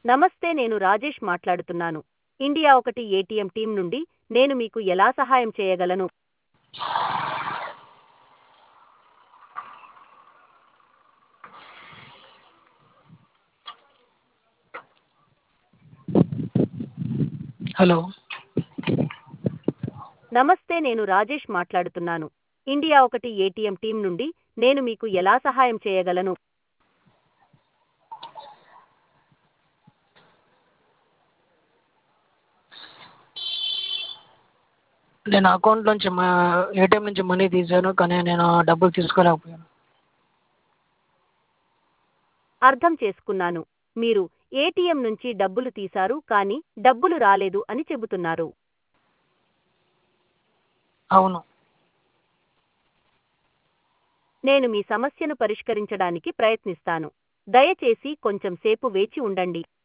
నమస్తే నేను రాజేష్ మాట్లాడుతున్నాను ఇండియా ఒకటి ఏటీఎం టీం నుండి నేను మీకు ఎలా సహాయం చేయగలను హలో నమస్తే నేను రాజేష్ మాట్లాడుతున్నాను ఇండియా ఒకటి ఏటీఎం టీం నుండి నేను మీకు ఎలా సహాయం చేయగలను నేను అకౌంట్ నుంచి మా ఏటీఎం నుంచి మనీ తీశాను కానీ నేను డబ్బులు తీసుకోలేకపోయాను అర్థం చేసుకున్నాను మీరు ఏటీఎం నుంచి డబ్బులు తీశారు కానీ డబ్బులు రాలేదు అని చెబుతున్నారు అవును నేను మీ సమస్యను పరిష్కరించడానికి ప్రయత్నిస్తాను దయచేసి కొంచెం సేపు వేచి ఉండండి